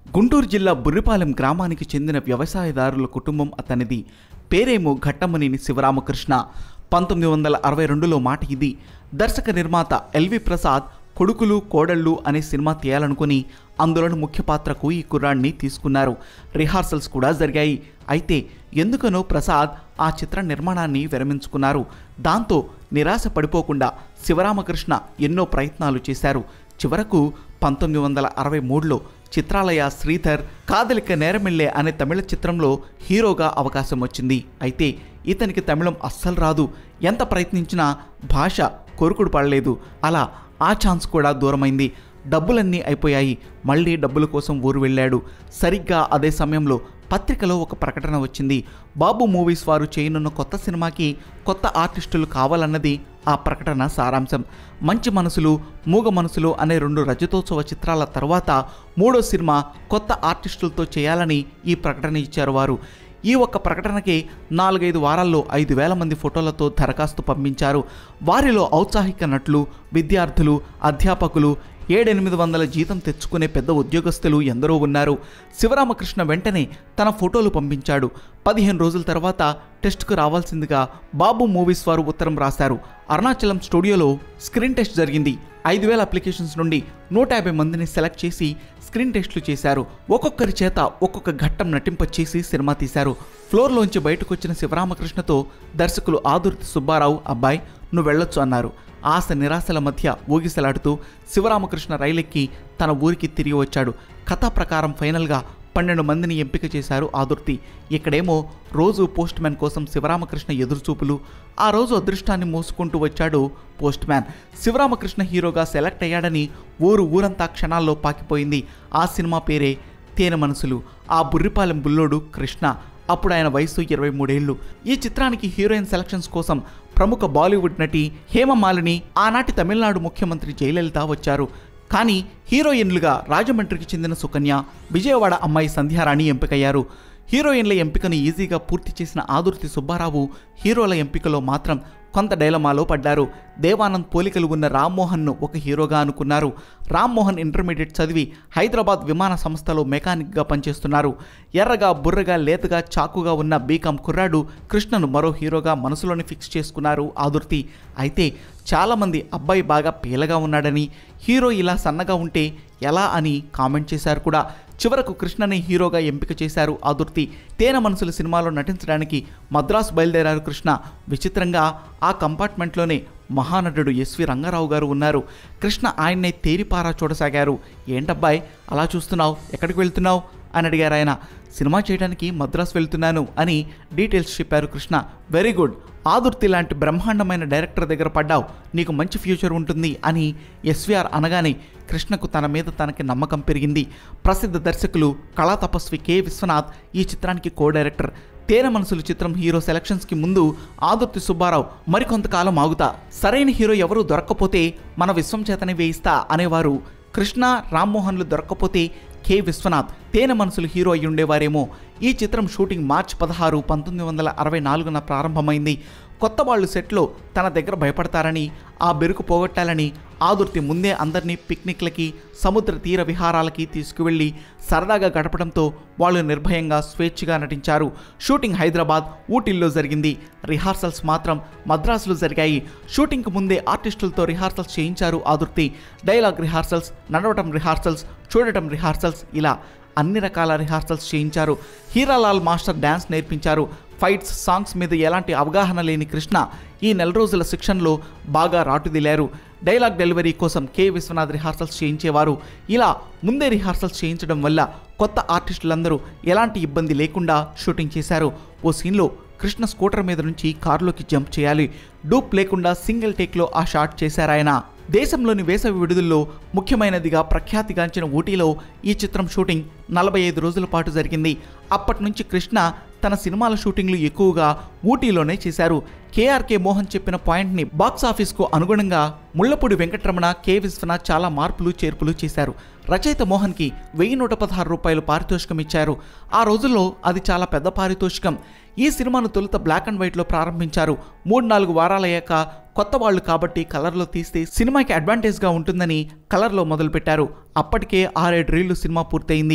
గుంటూరు జిల్లా బుర్రిపాలెం గ్రామానికి చెందిన వ్యవసాయదారుల కుటుంబం అతనిది పేరేమో ఘట్టమనేని శివరామకృష్ణ పంతొమ్మిది వందల అరవై రెండులో మాట ఇది దర్శక నిర్మాత ఎల్వి ప్రసాద్ కొడుకులు కోడళ్ళు అనే సినిమా తీయాలనుకుని అందులోని ముఖ్య పాత్రకు ఈ కుర్రాడిని తీసుకున్నారు రిహార్సల్స్ కూడా జరిగాయి అయితే ఎందుకనో ప్రసాద్ ఆ చిత్ర నిర్మాణాన్ని విరమించుకున్నారు దాంతో నిరాశ పడిపోకుండా శివరామకృష్ణ ఎన్నో ప్రయత్నాలు చేశారు చివరకు పంతొమ్మిది వందల అరవై మూడులో చిత్రాలయ శ్రీధర్ కాదలిక నేరమిల్లే అనే తమిళ చిత్రంలో హీరోగా అవకాశం వచ్చింది అయితే ఇతనికి తమిళం అస్సలు రాదు ఎంత ప్రయత్నించినా భాష కొరుకుడు పడలేదు అలా ఆ ఛాన్స్ కూడా దూరమైంది డబ్బులన్నీ అయిపోయాయి మళ్ళీ డబ్బుల కోసం ఊరు వెళ్ళాడు సరిగ్గా అదే సమయంలో పత్రికలో ఒక ప్రకటన వచ్చింది బాబు మూవీస్ వారు చేయనున్న కొత్త సినిమాకి కొత్త ఆర్టిస్టులు కావాలన్నది ఆ ప్రకటన సారాంశం మంచి మనసులు మూగ మనసులు అనే రెండు రజతోత్సవ చిత్రాల తర్వాత మూడో సినిమా కొత్త ఆర్టిస్టులతో చేయాలని ఈ ప్రకటన ఇచ్చారు వారు ఈ ఒక్క ప్రకటనకి నాలుగైదు వారాల్లో ఐదు వేల మంది ఫోటోలతో దరఖాస్తు పంపించారు వారిలో ఔత్సాహిక నటులు విద్యార్థులు అధ్యాపకులు ఏడెనిమిది వందల జీతం తెచ్చుకునే పెద్ద ఉద్యోగస్తులు ఎందరో ఉన్నారు శివరామకృష్ణ వెంటనే తన ఫోటోలు పంపించాడు పదిహేను రోజుల తర్వాత టెస్ట్కు రావాల్సిందిగా బాబు మూవీస్ వారు ఉత్తరం రాశారు అరుణాచలం స్టూడియోలో స్క్రీన్ టెస్ట్ జరిగింది ఐదు వేల అప్లికేషన్స్ నుండి నూట యాభై మందిని సెలెక్ట్ చేసి స్క్రీన్ టెస్ట్లు చేశారు ఒక్కొక్కరి చేత ఒక్కొక్క ఘట్టం నటింపచేసి సినిమా తీశారు ఫ్లోర్లోంచి బయటకు వచ్చిన శివరామకృష్ణతో దర్శకులు ఆదుర్తి సుబ్బారావు అబ్బాయి నువ్వు వెళ్ళొచ్చు అన్నారు ఆశ నిరాశల మధ్య ఊగిసలాడుతూ శివరామకృష్ణ రైలెక్కి తన ఊరికి తిరిగి వచ్చాడు కథ ప్రకారం ఫైనల్గా పన్నెండు మందిని ఎంపిక చేశారు ఆదుర్తి ఇక్కడేమో రోజు పోస్ట్ మ్యాన్ కోసం శివరామకృష్ణ ఎదురుచూపులు ఆ రోజు అదృష్టాన్ని మోసుకుంటూ వచ్చాడు పోస్ట్ మ్యాన్ శివరామకృష్ణ హీరోగా సెలెక్ట్ అయ్యాడని ఊరు ఊరంతా క్షణాల్లో పాకిపోయింది ఆ సినిమా పేరే తేనె మనసులు ఆ బుర్రిపాలెం బుల్లోడు కృష్ణ అప్పుడు ఆయన వయసు ఇరవై మూడేళ్లు ఈ చిత్రానికి హీరోయిన్ సెలక్షన్స్ కోసం ప్రముఖ బాలీవుడ్ నటి హేమమాలిని ఆనాటి తమిళనాడు ముఖ్యమంత్రి జయలలిత వచ్చారు కానీ హీరోయిన్లుగా రాజమండ్రికి చెందిన సుకన్య విజయవాడ అమ్మాయి సంధ్యారాణి ఎంపికయ్యారు హీరోయిన్ల ఎంపికను ఈజీగా పూర్తి చేసిన ఆదుర్తి సుబ్బారావు హీరోల ఎంపికలో మాత్రం కొంత డైలమాలో పడ్డారు దేవానంద్ పోలికలు ఉన్న రామ్మోహన్ను ఒక హీరోగా అనుకున్నారు రామ్మోహన్ ఇంటర్మీడియట్ చదివి హైదరాబాద్ విమాన సంస్థలో మెకానిక్గా పనిచేస్తున్నారు ఎర్రగా బుర్రగా లేతగా చాకుగా ఉన్న బీకాం కుర్రాడు కృష్ణను మరో హీరోగా మనసులోని ఫిక్స్ చేసుకున్నారు ఆదుర్తి అయితే చాలామంది అబ్బాయి బాగా పీలగా ఉన్నాడని హీరో ఇలా సన్నగా ఉంటే ఎలా అని కామెంట్ చేశారు కూడా చివరకు కృష్ణని హీరోగా ఎంపిక చేశారు ఆదుర్తి తేనె మనసుల సినిమాలో నటించడానికి మద్రాసు బయలుదేరారు కృష్ణ విచిత్రంగా ఆ కంపార్ట్మెంట్లోనే మహానటుడు ఎస్వి రంగారావు గారు ఉన్నారు కృష్ణ ఆయన్నే తేరిపారా చూడసాగారు ఏంటబ్బాయ్ అలా చూస్తున్నావు ఎక్కడికి వెళ్తున్నావు అని అడిగారు ఆయన సినిమా చేయడానికి మద్రాసు వెళ్తున్నాను అని డీటెయిల్స్ చెప్పారు కృష్ణ వెరీ గుడ్ ఆదుర్తి లాంటి బ్రహ్మాండమైన డైరెక్టర్ దగ్గర పడ్డావు నీకు మంచి ఫ్యూచర్ ఉంటుంది అని ఎస్విఆర్ అనగానే కృష్ణకు తన మీద తనకి నమ్మకం పెరిగింది ప్రసిద్ధ దర్శకులు కళా తపస్వి కె విశ్వనాథ్ ఈ చిత్రానికి కో డైరెక్టర్ తేనె మనసులు చిత్రం హీరో సెలక్షన్స్కి ముందు ఆదుర్తి సుబ్బారావు మరికొంతకాలం ఆగుతా సరైన హీరో ఎవరూ దొరక్కపోతే మన విశ్వం చేతనే వేయిస్తా అనేవారు కృష్ణ రామ్మోహన్లు దొరక్కపోతే కె విశ్వనాథ్ తేనె మనసులు హీరో అయి ఉండేవారేమో ఈ చిత్రం షూటింగ్ మార్చ్ పదహారు పంతొమ్మిది వందల అరవై నాలుగున ప్రారంభమైంది కొత్త వాళ్ళు సెట్లో తన దగ్గర భయపడతారని ఆ బెరుకు పోగొట్టాలని ఆదుర్తి ముందే అందరినీ పిక్నిక్లకి సముద్ర తీర విహారాలకి తీసుకువెళ్ళి సరదాగా గడపడంతో వాళ్ళు నిర్భయంగా స్వేచ్ఛగా నటించారు షూటింగ్ హైదరాబాద్ ఊటీల్లో జరిగింది రిహార్సల్స్ మాత్రం మద్రాసులో జరిగాయి షూటింగ్కు ముందే ఆర్టిస్టులతో రిహార్సల్స్ చేయించారు ఆదుర్తి డైలాగ్ రిహార్సల్స్ నడవటం రిహార్సల్స్ చూడటం రిహార్సల్స్ ఇలా అన్ని రకాల రిహార్సల్స్ చేయించారు హీరాలాల్ మాస్టర్ డ్యాన్స్ నేర్పించారు ఫైట్స్ సాంగ్స్ మీద ఎలాంటి అవగాహన లేని కృష్ణ ఈ నెల రోజుల శిక్షణలో బాగా రాటుదిలారు డైలాగ్ డెలివరీ కోసం కె విశ్వనాథ్ రిహార్సల్స్ చేయించేవారు ఇలా ముందే రిహార్సల్స్ చేయించడం వల్ల కొత్త ఆర్టిస్టులందరూ ఎలాంటి ఇబ్బంది లేకుండా షూటింగ్ చేశారు ఓ సీన్లో కృష్ణ స్కూటర్ మీద నుంచి కారులోకి జంప్ చేయాలి డూప్ లేకుండా సింగిల్ టేక్లో ఆ షాట్ చేశారాయన దేశంలోని వేసవి విడుదలలో ముఖ్యమైనదిగా ప్రఖ్యాతిగాంచిన ఊటీలో ఈ చిత్రం షూటింగ్ నలభై ఐదు రోజుల పాటు జరిగింది అప్పటి నుంచి కృష్ణ తన సినిమాల షూటింగ్లు ఎక్కువగా ఊటీలోనే చేశారు కేఆర్కే మోహన్ చెప్పిన పాయింట్ని బాక్స్ ఆఫీస్కు అనుగుణంగా ముళ్లపూడి వెంకటరమణ కె విశ్వనాథ్ చాలా మార్పులు చేర్పులు చేశారు రచయిత మోహన్కి వెయ్యి నూట పదహారు రూపాయలు పారితోషికం ఇచ్చారు ఆ రోజుల్లో అది చాలా పెద్ద పారితోషికం ఈ సినిమాను తొలుత బ్లాక్ అండ్ వైట్లో ప్రారంభించారు మూడు నాలుగు వారాలయ్యాక కొత్త వాళ్ళు కాబట్టి కలర్లో తీస్తే సినిమాకి అడ్వాంటేజ్గా ఉంటుందని కలర్లో మొదలుపెట్టారు అప్పటికే ఆరేడు రీళ్లు సినిమా పూర్తయింది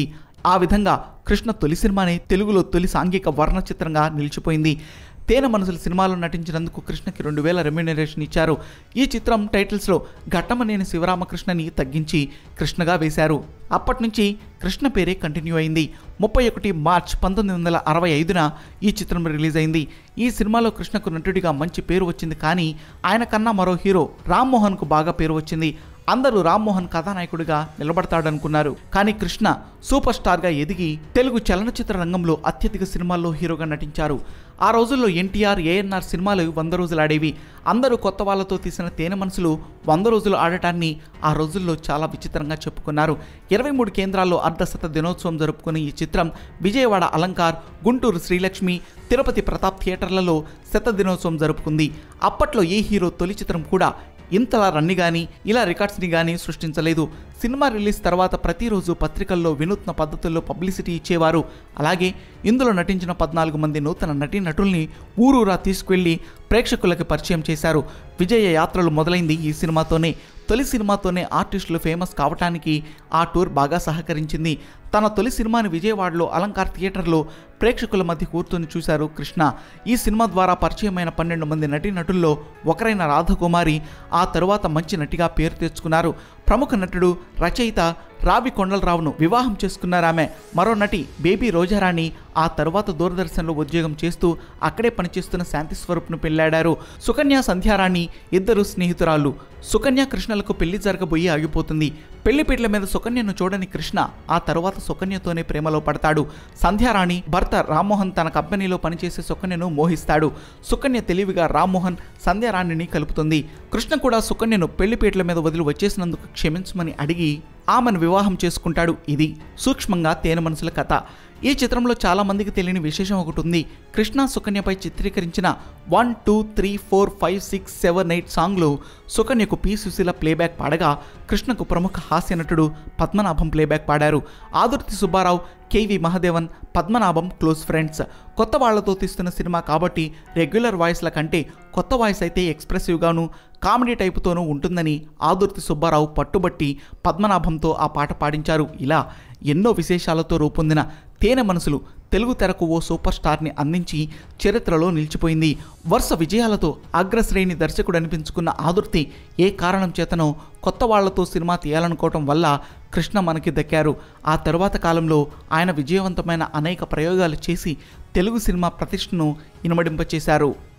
ఆ విధంగా కృష్ణ తొలి సినిమానే తెలుగులో తొలి సాంఘిక వర్ణ చిత్రంగా నిలిచిపోయింది తేనె మనసుల సినిమాలో నటించినందుకు కృష్ణకి రెండు వేల రెమ్యునరేషన్ ఇచ్చారు ఈ చిత్రం టైటిల్స్లో ఘట్టమనేని శివరామకృష్ణని తగ్గించి కృష్ణగా వేశారు అప్పటి నుంచి కృష్ణ పేరే కంటిన్యూ అయింది ముప్పై ఒకటి మార్చ్ పంతొమ్మిది వందల అరవై ఐదున ఈ చిత్రం రిలీజ్ అయింది ఈ సినిమాలో కృష్ణకు నటుడిగా మంచి పేరు వచ్చింది కానీ ఆయన కన్నా మరో హీరో రామ్మోహన్కు బాగా పేరు వచ్చింది అందరూ రామ్మోహన్ కథానాయకుడిగా నిలబడతాడనుకున్నారు కానీ కృష్ణ సూపర్ స్టార్గా ఎదిగి తెలుగు చలనచిత్ర రంగంలో అత్యధిక సినిమాల్లో హీరోగా నటించారు ఆ రోజుల్లో ఎన్టీఆర్ ఏఎన్ఆర్ సినిమాలు వంద రోజులు ఆడేవి అందరూ కొత్త వాళ్ళతో తీసిన తేనె మనసులు వంద రోజులు ఆడటాన్ని ఆ రోజుల్లో చాలా విచిత్రంగా చెప్పుకున్నారు ఇరవై మూడు కేంద్రాల్లో అర్ధశత దినోత్సవం జరుపుకున్న ఈ చిత్రం విజయవాడ అలంకార్ గుంటూరు శ్రీలక్ష్మి తిరుపతి ప్రతాప్ థియేటర్లలో శత దినోత్సవం జరుపుకుంది అప్పట్లో ఏ హీరో తొలి చిత్రం కూడా ఇంతలా రన్ని కానీ ఇలా రికార్డ్స్ని కానీ సృష్టించలేదు సినిమా రిలీజ్ తర్వాత ప్రతిరోజు పత్రికల్లో వినూత్న పద్ధతుల్లో పబ్లిసిటీ ఇచ్చేవారు అలాగే ఇందులో నటించిన పద్నాలుగు మంది నూతన నటీనటుల్ని ఊరూరా తీసుకువెళ్ళి ప్రేక్షకులకు పరిచయం చేశారు విజయ యాత్రలు మొదలైంది ఈ సినిమాతోనే తొలి సినిమాతోనే ఆర్టిస్టులు ఫేమస్ కావటానికి ఆ టూర్ బాగా సహకరించింది తన తొలి సినిమాని విజయవాడలో అలంకార్ థియేటర్లో ప్రేక్షకుల మధ్య కూర్చొని చూశారు కృష్ణ ఈ సినిమా ద్వారా పరిచయమైన పన్నెండు మంది నటీనటుల్లో ఒకరైన రాధకుమారి ఆ తరువాత మంచి నటిగా పేరు తెచ్చుకున్నారు ప్రముఖ నటుడు రచయిత రావి కొండలరావును వివాహం చేసుకున్నారామె మరో నటి బేబీ రోజారాణి ఆ తరువాత దూరదర్శన్లో ఉద్యోగం చేస్తూ అక్కడే పనిచేస్తున్న శాంతి స్వరూప్ను పెళ్లాడారు సుకన్య సంధ్యారాణి ఇద్దరు స్నేహితురాళ్ళు సుకన్య కృష్ణలకు పెళ్లి జరగబోయి ఆగిపోతుంది పెళ్లిపీట్ల మీద సుకన్యను చూడని కృష్ణ ఆ తరువాత సుకన్యతోనే ప్రేమలో పడతాడు సంధ్యారాణి భర్త రామ్మోహన్ తన కంపెనీలో పనిచేసే సుకన్యను మోహిస్తాడు సుకన్య తెలివిగా రామ్మోహన్ సంధ్యారాణిని కలుపుతుంది కృష్ణ కూడా సుకన్యను పెళ్లిపీట్ల మీద వదిలి వచ్చేసినందుకు క్షమించమని అడిగి ఆమెను వివాహం చేసుకుంటాడు ఇది సూక్ష్మంగా తేనె మనసుల కథ ఈ చిత్రంలో చాలా మందికి తెలియని విశేషం ఒకటి ఉంది కృష్ణ సుకన్యపై చిత్రీకరించిన one two three four five six seven eight సాంగ్లు సుకన్యకు పి సుశీల ప్లేబ్యాక్ పాడగా కృష్ణకు ప్రముఖ హాస్య నటుడు పద్మనాభం ప్లేబ్యాక్ పాడారు Adurthi Subbarao KV Mahadevan Padmanabham close friends కొత్త వాళ్లతో తీస్తున్న సినిమా కాబట్టి రెగ్యులర్ వాయిస్ల కంటే కొత్త వాయిస్ అయితే ఎక్స్ప్రెసివ్గాను కామెడీ టైపుతోనూ ఉంటుందని ఆదుర్తి సుబ్బారావు పట్టుబట్టి పద్మనాభంతో ఆ పాట పాడించారు ఇలా ఎన్నో విశేషాలతో రూపొందిన తేనె మనసులు తెలుగు తెరకు ఓ సూపర్ స్టార్ని అందించి చరిత్రలో నిలిచిపోయింది వరుస విజయాలతో అగ్రశ్రేణి దర్శకుడు అనిపించుకున్న ఆదుర్తి ఏ కారణం చేతనో కొత్త వాళ్లతో సినిమా తీయాలనుకోవటం వల్ల కృష్ణ మనకి దక్కారు ఆ తరువాత కాలంలో ఆయన విజయవంతమైన అనేక ప్రయోగాలు చేసి తెలుగు సినిమా ప్రతిష్టను ఇనుమడింపచేశారు